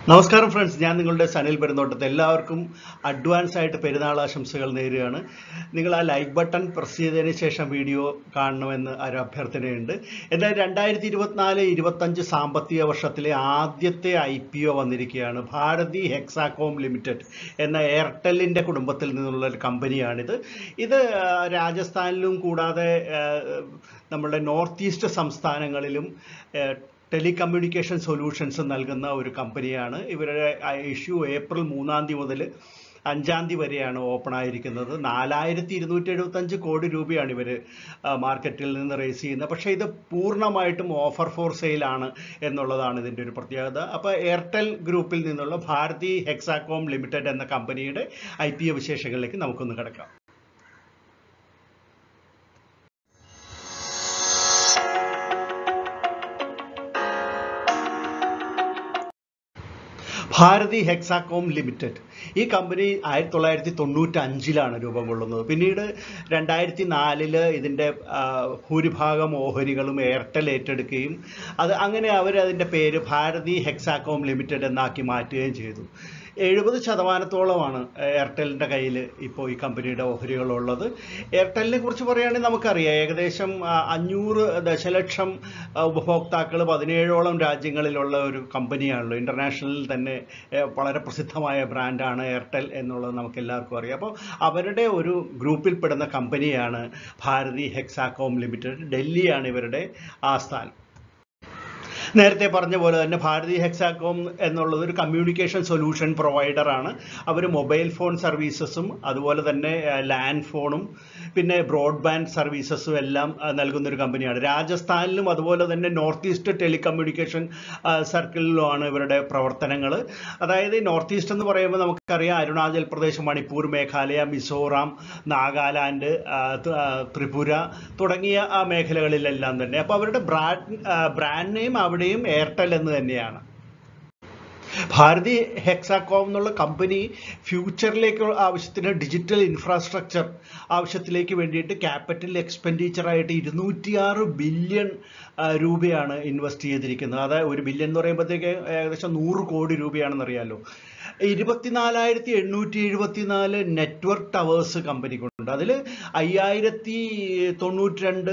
നമസ്കാരം ഫ്രണ്ട്സ് ഞാൻ നിങ്ങളുടെ സനിൽ പെരുന്നോട്ടത്ത് എല്ലാവർക്കും അഡ്വാൻസ് ആയിട്ട് പെരുന്നാൾ ആശംസകൾ നേരുകയാണ് നിങ്ങൾ ആ ലൈക്ക് ബട്ടൺ പ്രസ് ചെയ്തതിന് ശേഷം വീഡിയോ കാണണമെന്ന് ഒരു അഭ്യർത്ഥനയുണ്ട് എന്നാൽ രണ്ടായിരത്തി ഇരുപത്തിനാല് ഇരുപത്തഞ്ച് സാമ്പത്തിക വർഷത്തിലെ ആദ്യത്തെ ഐ പി ഒ വന്നിരിക്കുകയാണ് ഭാരതി ഹെക്സാകോം ലിമിറ്റഡ് എന്ന എയർടെല്ലിൻ്റെ കുടുംബത്തിൽ നിന്നുള്ള ഒരു കമ്പനിയാണിത് ഇത് ആ, രാജസ്ഥാനിലും കൂടാതെ ആ, നമ്മുടെ നോർത്ത് ഈസ്റ്റ് സംസ്ഥാനങ്ങളിലും ആ, ടെലികമ്മ്യൂണിക്കേഷൻ സൊല്യൂഷൻസ് നൽകുന്ന ഒരു കമ്പനിയാണ് ഇവരുടെ ഇഷ്യൂ ഏപ്രിൽ മൂന്നാം തീയതി മുതൽ അഞ്ചാം തീയതി വരെയാണ് ഓപ്പൺ ആയിരിക്കുന്നത് നാലായിരത്തി ഇരുന്നൂറ്റി എഴുപത്തഞ്ച് കോടി രൂപയാണ് ഇവർ മാർക്കറ്റിൽ നിന്ന് റേസ് ചെയ്യുന്നത് പക്ഷേ ഇത് പൂർണ്ണമായിട്ടും ഓഫർ ഫോർ സെയിലാണ് എന്നുള്ളതാണ് ഇതിൻ്റെ ഒരു പ്രത്യേകത അപ്പോൾ എയർടെൽ ഗ്രൂപ്പിൽ നിന്നുള്ള ഭാരതി ഹെക്സാകോം ലിമിറ്റഡ് എന്ന കമ്പനിയുടെ ഐ പി ഒ വിശേഷങ്ങളിലേക്ക് നമുക്കൊന്ന് കിടക്കാം ഭാരതി ഹെക്സാകോം ലിമിറ്റഡ് ഈ കമ്പനി ആയിരത്തി തൊള്ളായിരത്തി തൊണ്ണൂറ്റി അഞ്ചിലാണ് രൂപം കൊള്ളുന്നത് പിന്നീട് രണ്ടായിരത്തി നാലില് ഇതിൻ്റെ ആ, ഭൂരിഭാഗം ഓഹരികളും എയർടെൽ ഏറ്റെടുക്കുകയും അത് അങ്ങനെ അവർ അതിൻ്റെ പേര് ഭാരതി ഹെക്സാകോം ലിമിറ്റഡ് എന്നാക്കി മാറ്റുകയും ചെയ്തു എഴുപത് ശതമാനത്തോളമാണ് എയർടെലിൻ്റെ കയ്യിൽ ഇപ്പോൾ ഈ കമ്പനിയുടെ ഓഹരികളുള്ളത് എയർടെലിനെ കുറിച്ച് പറയുകയാണെങ്കിൽ നമുക്കറിയാം ഏകദേശം ആ, അഞ്ഞൂറ് ദശലക്ഷം ഉപഭോക്താക്കൾ പതിനേഴോളം രാജ്യങ്ങളിലുള്ള ഒരു കമ്പനിയാണല്ലോ ഇൻ്റർനാഷണലിൽ തന്നെ ഏ, വളരെ പ്രസിദ്ധമായ ബ്രാൻഡാണ് എയർടെൽ എന്നുള്ളത് നമുക്ക് എല്ലാവർക്കും അറിയാം അപ്പോൾ അവരുടെ ഒരു ഗ്രൂപ്പിൽപ്പെടുന്ന കമ്പനിയാണ് ഭാരതി ഹെക്സാകോം ലിമിറ്റഡ് ഡൽഹിയാണ് ഇവരുടെ ആസ്ഥാനം നേരത്തെ പറഞ്ഞ പോലെ തന്നെ ഭാരതി ഹെക്സാകോം എന്നുള്ളത് ഒരു കമ്മ്യൂണിക്കേഷൻ സൊല്യൂഷൻ പ്രൊവൈഡറാണ് അവർ മൊബൈൽ ഫോൺ സർവീസസും അതുപോലെ തന്നെ ലാൻഡ് ഫോണും പിന്നെ ബ്രോഡ്ബാൻഡ് സർവീസസും എല്ലാം ആ, നൽകുന്ന ഒരു കമ്പനിയാണ് രാജസ്ഥാനിലും അതുപോലെ തന്നെ നോർത്ത് ഈസ്റ്റ് ടെലികമ്മ്യൂണിക്കേഷൻ സർക്കിളിലുമാണ് ഇവരുടെ പ്രവർത്തനങ്ങൾ അതായത് നോർത്ത് ഈസ്റ്റ് എന്ന് പറയുമ്പോൾ നമുക്കറിയാം അരുണാചൽ പ്രദേശ് മണിപ്പൂർ മേഘാലയ മിസോറാം നാഗാലാൻഡ് ആ, ത്രി- ആ, ത്രിപുര തുടങ്ങിയ ആ മേഖലകളിലെല്ലാം തന്നെ അപ്പോൾ അവരുടെ ബ്രാൻഡ് ബ്രാൻഡ് നെയിം അവിടെയും എയർടെൽ എന്ന് തന്നെയാണ് ഭാരതി ഹെക്സാകോം എന്നുള്ള കമ്പനി ഫ്യൂച്ചറിലേക്ക് ആവശ്യത്തിന് ഡിജിറ്റൽ ഇൻഫ്രാസ്ട്രക്ചർ ആവശ്യത്തിലേക്ക് വേണ്ടിയിട്ട് ക്യാപിറ്റൽ എക്സ്പെൻഡിച്ചർ ആയിട്ട് ഇരുന്നൂറ്റിയാറ് ബില്യൺ രൂപയാണ് ഇൻവെസ്റ്റ് ചെയ്തിരിക്കുന്നത് അതായത് ഒരു ബില്യൺ എന്ന് പറയുമ്പോഴത്തേക്ക് ഏകദേശം നൂറ് കോടി രൂപയാണെന്ന് അറിയാലോ ഇരുപത്തിനാലായിരത്തി എണ്ണൂറ്റി എഴുപത്തിനാല് നെറ്റ്വർക്ക് ടവേഴ്സ് കമ്പനിക്കുണ്ട് അതിൽ അയ്യായിരത്തി തൊണ്ണൂറ്റി രണ്ട്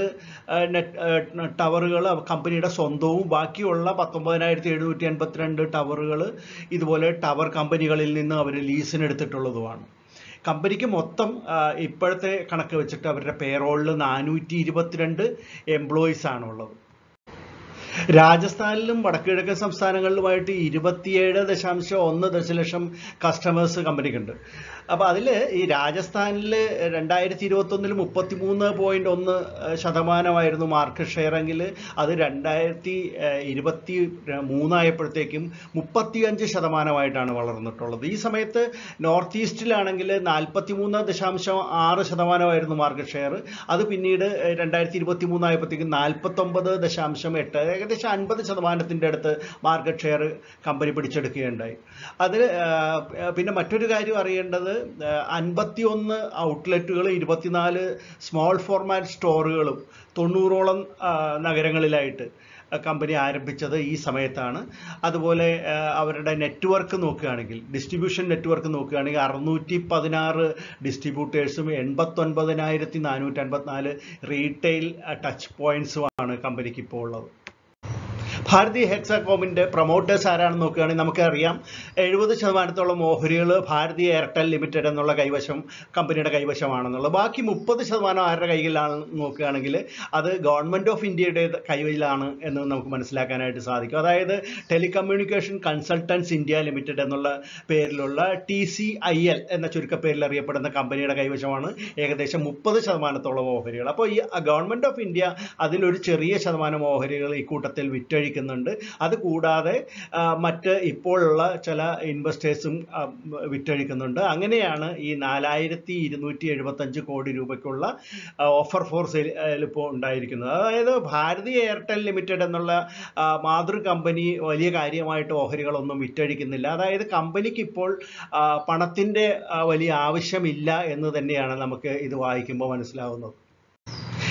നെറ്റ് ടവറുകൾ കമ്പനിയുടെ സ്വന്തവും ബാക്കിയുള്ള പത്തൊമ്പതിനായിരത്തി എഴുന്നൂറ്റി എൺപത്തിരണ്ട് ടവറുകൾ ഇതുപോലെ ടവർ കമ്പനികളിൽ നിന്ന് അവർ ലീസിന് എടുത്തിട്ടുള്ളതുമാണ് കമ്പനിക്ക് മൊത്തം ആ, ഇപ്പോഴത്തെ കണക്ക് വെച്ചിട്ട് അവരുടെ പേറോളിൽ നാനൂറ്റി ഇരുപത്തിരണ്ട് എംപ്ലോയീസ് ആണുള്ളത് രാജസ്ഥാനിലും വടക്കുകിഴക്കൻ സംസ്ഥാനങ്ങളിലുമായിട്ട് ഇരുപത്തിയേഴ് ദശാംശം ഒന്ന് ദശലക്ഷം കസ്റ്റമേഴ്സ് കമ്പനിക്കുണ്ട് അപ്പോൾ അതിൽ ഈ രാജസ്ഥാനിൽ രണ്ടായിരത്തി ഇരുപത്തൊന്നിൽ മുപ്പത്തി മൂന്ന് പോയിന്റ് ഒന്ന് ശതമാനമായിരുന്നു മാർക്കറ്റ് ഷെയർ എങ്കിൽ അത് രണ്ടായിരത്തി ഇരുപത്തി മൂന്നായപ്പോഴത്തേക്കും മുപ്പത്തിയഞ്ച് ശതമാനമായിട്ടാണ് വളർന്നിട്ടുള്ളത് ഈ സമയത്ത് നോർത്ത് ഈസ്റ്റിലാണെങ്കിൽ നാൽപ്പത്തി മൂന്ന് ദശാംശം ആറ് ശതമാനമായിരുന്നു മാർക്കറ്റ് ഷെയർ അത് പിന്നീട് രണ്ടായിരത്തി ഇരുപത്തി മൂന്നായപ്പോഴത്തേക്കും നാൽപ്പത്തൊമ്പത് ദശാംശം എട്ട് ഏകദേശം അൻപത് ശതമാനത്തിൻ്റെ അടുത്ത് മാർക്കറ്റ് ഷെയർ കമ്പനി പിടിച്ചെടുക്കുകയുണ്ടായി അതിൽ പിന്നെ മറ്റൊരു കാര്യം അറിയേണ്ടത് അൻപത്തി ഒന്ന് ഔട്ട്ലെറ്റുകൾ ഇരുപത്തിനാല് സ്മോൾ ഫോർമാറ്റ് സ്റ്റോറുകളും തൊണ്ണൂറോളം ആ, നഗരങ്ങളിലായിട്ട് കമ്പനി ആരംഭിച്ചത് ഈ സമയത്താണ് അതുപോലെ ആ, അവരുടെ നെറ്റ്വർക്ക് നോക്കുകയാണെങ്കിൽ ഡിസ്ട്രിബ്യൂഷൻ നെറ്റ്വർക്ക് നോക്കുകയാണെങ്കിൽ അറുന്നൂറ്റി പതിനാറ് ഡിസ്ട്രിബ്യൂട്ടേഴ്സും എൺപത്തൊൻപതിനായിരത്തി നാനൂറ്റി അൻപത്തിനാല് റീറ്റെയിൽ ടച്ച് പോയിന്റ്സുമാണ് കമ്പനിക്ക് ഇപ്പോൾ ഉള്ളത് ഭാരതി ഹെക്സാകോമിന്റെ പ്രൊമോട്ടേഴ്സ് ആരാണെന്ന് നോക്കുകയാണെങ്കിൽ നമുക്കറിയാം എഴുപത് ശതമാനത്തോളം ഓഹരികൾ ഭാരതി എയർടെൽ ലിമിറ്റഡ് എന്നുള്ള കൈവശം കമ്പനിയുടെ കൈവശമാണെന്നുള്ളത് ബാക്കി മുപ്പത് ശതമാനം ആരുടെ കയ്യിലാണെന്ന് നോക്കുകയാണെങ്കിൽ അത് ഗവൺമെന്റ് ഓഫ് ഇന്ത്യയുടെ കൈവശമാണ് എന്ന് നമുക്ക് മനസ്സിലാക്കാനായിട്ട് സാധിക്കും അതായത് ടെലികമ്മ്യൂണിക്കേഷൻ കൺസൾട്ടൻസ് ഇന്ത്യ ലിമിറ്റഡ് എന്നുള്ള പേരിലുള്ള ടി സി ഐ എൽ എന്ന ചുരുക്കപ്പേരിൽ അറിയപ്പെടുന്ന കമ്പനിയുടെ കൈവശമാണ് ഏകദേശം മുപ്പത് ശതമാനത്തോളം ഓഹരികൾ അപ്പോൾ ഈ ഗവൺമെന്റ് ഓഫ് ഇന്ത്യ അതിലൊരു ചെറിയ ശതമാനം ഓഹരികൾ ഇക്കൂട്ടത്തിൽ വിറ്റഴിക്കുന്നുണ്ട് അത് കൂടാതെ ആ, മറ്റ് ഇപ്പോഴുള്ള ചില ഇൻവെസ്റ്റേഴ്സും വിറ്റഴിക്കുന്നുണ്ട് അങ്ങനെയാണ് ഈ നാലായിരത്തി ഇരുന്നൂറ്റി എഴുപത്തഞ്ച് കോടി രൂപയ്ക്കുള്ള ഓഫർ ഫോർ സെയിൽ ഇപ്പോൾ ഉണ്ടായിരിക്കുന്നത് അതായത് ഭാരതി എയർടെൽ ലിമിറ്റഡ് എന്നുള്ള ആ, മാതൃ കമ്പനി വലിയ കാര്യമായിട്ട് ഓഹരികളൊന്നും വിറ്റഴിക്കുന്നില്ല അതായത് കമ്പനിക്ക് ഇപ്പോൾ ആ, പണത്തിൻ്റെ ആ, വലിയ ആവശ്യമില്ല എന്ന് തന്നെയാണ് നമുക്ക് ഇത് വായിക്കുമ്പോൾ മനസ്സിലാവുന്നത്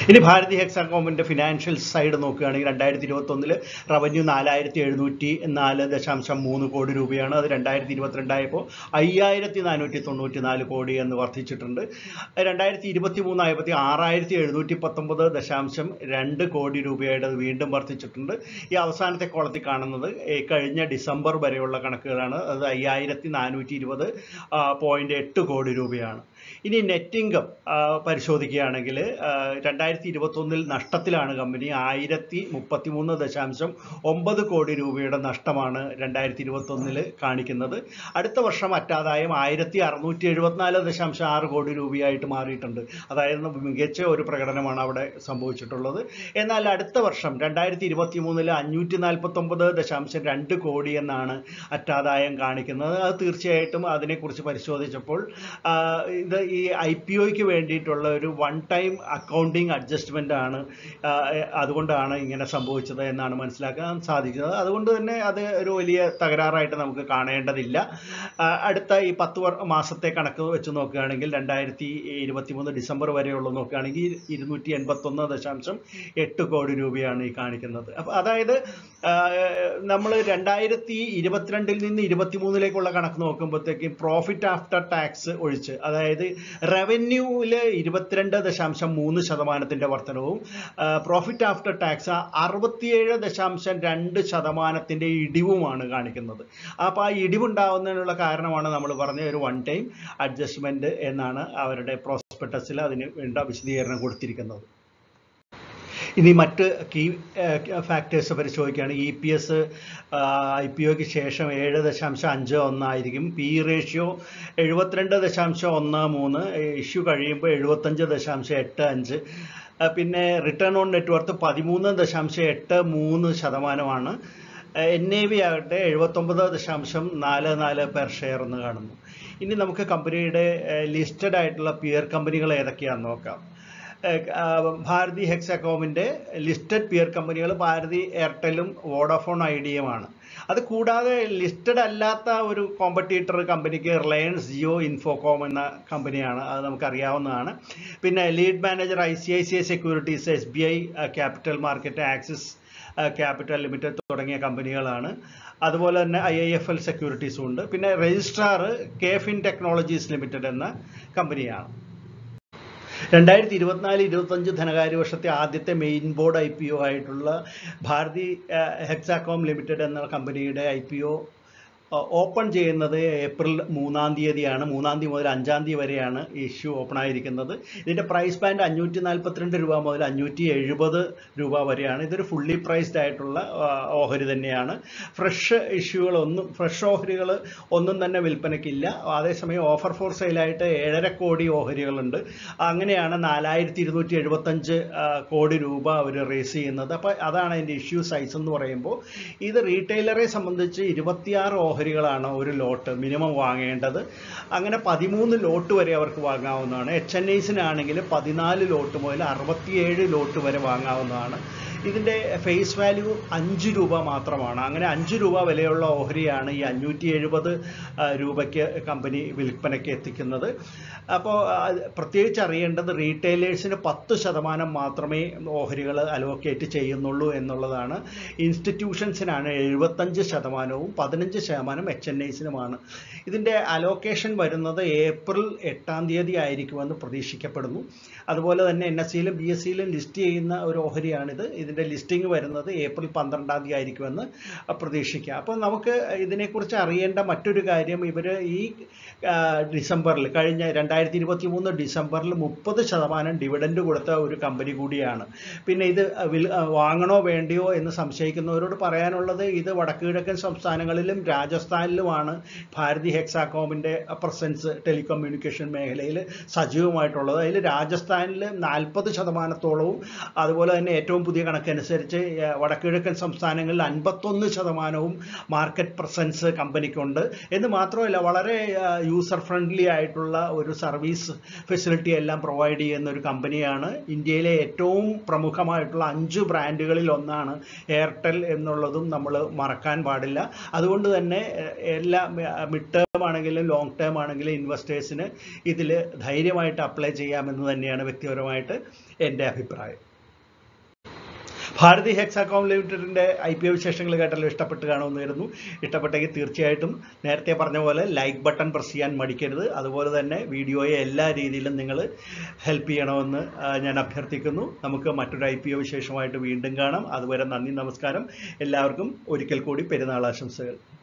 ഇനി ഭാരതി ഹെക്സാകോമിന്റെ ഫിനാൻഷ്യൽ സൈഡ് നോക്കുകയാണെങ്കിൽ രണ്ടായിരത്തി ഇരുപത്തി ഒന്നില് റവന്യൂ നാലായിരത്തി എഴുന്നൂറ്റി നാല് ദശാംശം മൂന്ന് കോടി രൂപയാണ് അത് രണ്ടായിരത്തി ഇരുപത്തിരണ്ടായപ്പോൾ അയ്യായിരത്തി നാനൂറ്റി തൊണ്ണൂറ്റി നാല് കോടി എന്ന് വർദ്ധിച്ചിട്ടുണ്ട് രണ്ടായിരത്തി ഇരുപത്തി മൂന്നായപ്പോൾ ആറായിരത്തി എഴുന്നൂറ്റി പത്തൊമ്പത് ദശാംശം രണ്ട് കോടി രൂപയുടെ അത് വീണ്ടും വർദ്ധിച്ചിട്ടുണ്ട് ഈ അവസാനത്തെ കോളത്തിൽ കാണുന്നത് ഈ കഴിഞ്ഞ ഡിസംബർ വരെയുള്ള കണക്കുകളാണ് അത് അയ്യായിരത്തി നാനൂറ്റി ഇരുപത് പോയിന്റ് എട്ട് കോടി രൂപയാണ് ഇനി നെറ്റ് ഇൻകം പരിശോധിക്കുകയാണെങ്കിൽ രണ്ടായിരത്തി ഇരുപത്തൊന്നിൽ നഷ്ടത്തിലാണ് കമ്പനി ആയിരത്തി മുപ്പത്തി മൂന്ന് ദശാംശം ഒമ്പത് കോടി രൂപയുടെ നഷ്ടമാണ് രണ്ടായിരത്തി ഇരുപത്തൊന്നിൽ കാണിക്കുന്നത് അടുത്ത വർഷം അറ്റാദായം ആയിരത്തി അറുന്നൂറ്റി എഴുപത്തിനാല് ദശാംശം ആറ് കോടി രൂപയായിട്ട് മാറിയിട്ടുണ്ട് അതായത് മികച്ച ഒരു പ്രകടനമാണ് അവിടെ സംഭവിച്ചിട്ടുള്ളത് എന്നാൽ അടുത്ത വർഷം രണ്ടായിരത്തി ഇരുപത്തി മൂന്നിൽ അഞ്ഞൂറ്റി നാൽപ്പത്തൊമ്പത് ദശാംശം രണ്ട് കോടി എന്നാണ് അറ്റാദായം കാണിക്കുന്നത് അത് തീർച്ചയായിട്ടും അതിനെക്കുറിച്ച് പരിശോധിച്ചപ്പോൾ ആ, ഇത് ഈ ഐ പി ഒക്ക് വേണ്ടിയിട്ടുള്ള ഒരു വൺ ടൈം അക്കൗണ്ടിങ് അഡ്ജസ്റ്റ്മെന്റ് ആണ് ആ, അതുകൊണ്ടാണ് ഇങ്ങനെ സംഭവിച്ചത് എന്നാണ് മനസ്സിലാക്കാൻ സാധിക്കുന്നത് അതുകൊണ്ട് തന്നെ അത് ഒരു വലിയ തകരാറായിട്ട് നമുക്ക് കാണേണ്ടതില്ല ആ, അടുത്ത ഈ പത്ത് വർ- മാസത്തെ കണക്ക് വെച്ച് നോക്കുകയാണെങ്കിൽ രണ്ടായിരത്തി ഇരുപത്തി മൂന്ന് ഡിസംബർ വരെയുള്ള നോക്കുകയാണെങ്കിൽ ഇരുന്നൂറ്റി എൺപത്തൊന്ന് ദശാംശം എട്ട് കോടി രൂപയാണ് ഈ കാണിക്കുന്നത് അപ്പോൾ അതായത് നമ്മൾ രണ്ടായിരത്തി ഇരുപത്തിരണ്ടിൽ നിന്ന് ഇരുപത്തി മൂന്നിലേക്കുള്ള കണക്ക് നോക്കുമ്പോഴത്തേക്കും പ്രോഫിറ്റ് ആഫ്റ്റർ ടാക്സ് ഒഴിച്ച് അതായത് റവന്യൂവിൽ ഇരുപത്തിരണ്ട് ദശാംശം മൂന്ന് ശതമാനത്തിന്റെ വർധനവും പ്രോഫിറ്റ് ആഫ്റ്റർ ടാക്സ് അറുപത്തിയേഴ് ദശാംശം രണ്ട് ശതമാനത്തിന്റെ ഇടിവുമാണ് കാണിക്കുന്നത് അപ്പോൾ ആ ഇടിവുണ്ടാവുന്നതിനുള്ള കാരണമാണ് നമ്മൾ പറഞ്ഞ ഒരു വൺ ടൈം അഡ്ജസ്റ്റ്മെന്റ് എന്നാണ് അവരുടെ പ്രോസ്പെക്ടസിൽ അതിന് വേണ്ട വിശദീകരണം കൊടുത്തിരിക്കുന്നത് ഇനി മറ്റ് കീ ഫാക്ടേഴ്സ് പരിശോധിക്കുകയാണ് E P S I P ഒക്ക് ശേഷം ഏഴ് ദശാംശം അഞ്ച് ഒന്നായിരിക്കും പി റേഷ്യോ എഴുപത്തിരണ്ട് ദശാംശം ഒന്ന് മൂന്ന് ഇഷ്യൂ കഴിയുമ്പോൾ എഴുപത്തഞ്ച് ദശാംശം എട്ട് അഞ്ച് ആ, പിന്നെ റിട്ടേൺ ഓൺ നെറ്റ്വർത്ത് പതിമൂന്ന് ദശാംശം എട്ട് മൂന്ന് ശതമാനമാണ് എൻ എ വി ആകട്ടെ എഴുപത്തൊമ്പത് ദശാംശം നാല് നാല് പെർ ഷെയർ എന്ന് കാണുന്നു ഇനി നമുക്ക് കമ്പനിയുടെ ലിസ്റ്റഡ് ആയിട്ടുള്ള പിയർ കമ്പനികൾ ഏതൊക്കെയാണെന്ന് നോക്കാം ഏഹ് ആ, ഭാരതി ഹെക്സാകോമിന്റെ ലിസ്റ്റഡ് പിയർ കമ്പനികൾ ഭാരതി എയർടെലും വോഡാഫോൺ ഐഡിയയുമാണ് അത് കൂടാതെ ലിസ്റ്റഡ് അല്ലാത്ത ഒരു കോമ്പറ്റീറ്റർ കമ്പനിക്ക് റിലയൻസ് ജിയോ ഇൻഫോകോം എന്ന കമ്പനിയാണ് അത് നമുക്കറിയാവുന്നതാണ് പിന്നെ lead manager I C I C I securities S B I capital market Axis capital limited തുടങ്ങിയ കമ്പനികളാണ് അതുപോലെ തന്നെ ഐ ഐ എഫ് എൽ സെക്യൂരിറ്റീസും ഉണ്ട് പിന്നെ registrar K Fin technologies limited എന്ന കമ്പനിയാണ് രണ്ടായിരത്തി ഇരുപത്തിനാല് ഇരുപത്തഞ്ച് ധനകാര്യ വർഷത്തെ ആദ്യത്തെ main board I P O ആയിട്ടുള്ള ഭാരതി ഹെക്സാകോം ലിമിറ്റഡ് എന്ന കമ്പനിയുടെ ഐ പി ഒ ഓപ്പൺ ചെയ്യുന്നത് ഏപ്രിൽ മൂന്നാം തീയതിയാണ് മൂന്നാം തീയതി മുതൽ അഞ്ചാം തീയതി വരെയാണ് ഇഷ്യൂ ഓപ്പൺ ആയിരിക്കുന്നത് ഇതിന്റെ പ്രൈസ് ബാൻഡ് അഞ്ഞൂറ്റി നാൽപ്പത്തിരണ്ട് രൂപ മുതൽ അഞ്ഞൂറ്റി എഴുപത് രൂപ വരെയാണ് ഇതൊരു ഫുള്ളി പ്രൈസ്ഡ് ആയിട്ടുള്ള ആ, ഓഹരി തന്നെയാണ് ഫ്രഷ് ഇഷ്യൂകളൊന്നും ഫ്രഷ് ഓഹരികൾ ഒന്നും തന്നെ വിൽപ്പനയ്ക്കില്ല അതേസമയം ഓഫർ ഫോർ സെയിലായിട്ട് ഏഴര കോടി ഓഹരികളുണ്ട് അങ്ങനെയാണ് നാലായിരത്തി ഇരുന്നൂറ്റി എഴുപത്തഞ്ച് കോടി രൂപ അവർ റേസ് ചെയ്യുന്നത് അപ്പോൾ അതാണ് അതിൻ്റെ ഇഷ്യൂ സൈസ് എന്ന് പറയുമ്പോൾ ഇത് റീറ്റെയിലറെ സംബന്ധിച്ച് ഇരുപത്തിയാറ് ഓഹരികളാണ് ഒരു ലോട്ട് മിനിമം വാങ്ങേണ്ടത് അങ്ങനെ പതിമൂന്ന് ലോട്ട് വരെ അവർക്ക് വാങ്ങാവുന്നതാണ് എച്ച് എൻ ഐസിനാണെങ്കിൽ പതിനാല് ലോട്ട് മുതൽ അറുപത്തിയേഴ് ലോട്ട് വരെ വാങ്ങാവുന്നതാണ് ഇതിൻ്റെ ഫേസ് വാല്യൂ അഞ്ച് രൂപ മാത്രമാണ് അങ്ങനെ അഞ്ച് രൂപ വിലയുള്ള ഓഹരിയാണ് ഈ അഞ്ഞൂറ്റി എഴുപത് രൂപയ്ക്ക് കമ്പനി വിൽപ്പനയ്ക്ക് എത്തിക്കുന്നത് അപ്പോൾ പ്രത്യേകിച്ച് അറിയേണ്ടത് റീറ്റെയിലേഴ്സിന് പത്ത് ശതമാനം മാത്രമേ ഓഹരികൾ അലോക്കേറ്റ് ചെയ്യുന്നുള്ളൂ എന്നുള്ളതാണ് ഇൻസ്റ്റിറ്റ്യൂഷൻസിനാണ് എഴുപത്തഞ്ച് ശതമാനവും പതിനഞ്ച് ശതമാനം എച്ച് എൻ ഐസിനുമാണ് ഇതിൻ്റെ അലോക്കേഷൻ വരുന്നത് ഏപ്രിൽ എട്ടാം തീയതി ആയിരിക്കുമെന്ന് പ്രതീക്ഷിക്കപ്പെടുന്നു അതുപോലെ തന്നെ എൻ എസ് സിയിലും ബി എസ് സിയിലും ലിസ്റ്റ് ചെയ്യുന്ന ഒരു ഓഹരിയാണിത് ഇതിൻ്റെ ലിസ്റ്റിംഗ് വരുന്നത് ഏപ്രിൽ പന്ത്രണ്ടാം തീയതി ആയിരിക്കുമെന്ന് പ്രതീക്ഷിക്കാം അപ്പോൾ നമുക്ക് ഇതിനെക്കുറിച്ച് അറിയേണ്ട മറ്റൊരു കാര്യം ഇവർ ഈ ആ, ഡിസംബറിൽ കഴിഞ്ഞ രണ്ടായിരത്തി ഇരുപത്തി മൂന്ന് ഡിസംബറിൽ മുപ്പത് ശതമാനം ഡിവിഡൻഡ് കൊടുത്ത ഒരു കമ്പനി കൂടിയാണ് പിന്നെ ഇത് വിൽ ആ, വാങ്ങണോ വേണ്ടിയോ എന്ന് സംശയിക്കുന്നവരോട് പറയാനുള്ളത് ഇത് വടക്ക് കിഴക്കൻ സംസ്ഥാനങ്ങളിലും രാജസ്ഥാനിലുമാണ് ഭാരതി ഹെക്സാകോമിൻ്റെ പ്രസൻസ് ടെലികമ്മ്യൂണിക്കേഷൻ മേഖലയിൽ സജീവമായിട്ടുള്ളത് അതിൽ രാജസ്ഥാനിൽ നാൽപ്പത് ശതമാനത്തോളവും അതുപോലെ തന്നെ ഏറ്റവും പുതിയ കണക്ക് കണക്കനുസരിച്ച് ഏഹ്, വടക്കുകിഴക്കൻ സംസ്ഥാനങ്ങളിൽ അൻപത്തൊന്ന് ശതമാനവും മാർക്കറ്റ് പ്രസൻസ് കമ്പനിക്കുണ്ട് എന്ന് മാത്രമല്ല വളരെ യൂസർ ഫ്രണ്ട്ലി ആയിട്ടുള്ള ഒരു സർവീസ് ഫെസിലിറ്റി എല്ലാം പ്രൊവൈഡ് ചെയ്യുന്ന ഒരു കമ്പനിയാണ് ഇന്ത്യയിലെ ഏറ്റവും പ്രമുഖമായിട്ടുള്ള അഞ്ച് ബ്രാൻഡുകളിൽ ഒന്നാണ് എയർടെൽ എന്നുള്ളതും നമ്മൾ മറക്കാൻ പാടില്ല അതുകൊണ്ട് തന്നെ ഏഹ്, എല്ലാ മിഡ് ടേം ആണെങ്കിലും ലോങ് ടേം ആണെങ്കിലും ഇൻവെസ്റ്റേഴ്സിന് ഇതിൽ ധൈര്യമായിട്ട് അപ്ലൈ ചെയ്യാമെന്ന് തന്നെയാണ് വ്യക്തിപരമായിട്ട് എൻ്റെ അഭിപ്രായം ഭാരതി ഹെക്സാകോം ലിമിറ്റഡിൻ്റെ ഐ പി ഒ വിശേഷങ്ങൾ കേട്ടല്ലോ ഇഷ്ടപ്പെട്ട് കാണുമെന്ന് വരുന്നു ഇഷ്ടപ്പെട്ടെങ്കിൽ തീർച്ചയായിട്ടും നേരത്തെ പറഞ്ഞ പോലെ ലൈക്ക് ബട്ടൺ പ്രസ് ചെയ്യാൻ മടിക്കരുത് അതുപോലെ തന്നെ വീഡിയോയെ എല്ലാ രീതിയിലും നിങ്ങൾ ഹെൽപ്പ് ചെയ്യണമെന്ന് ആ, ഞാൻ അഭ്യർത്ഥിക്കുന്നു നമുക്ക് മറ്റൊരു ഐ പി ഒ വിശേഷമായിട്ട് വീണ്ടും കാണാം അതുവരെ നന്ദി നമസ്കാരം എല്ലാവർക്കും ഒരിക്കൽ കൂടി പെരുന്നാൾ ആശംസകൾ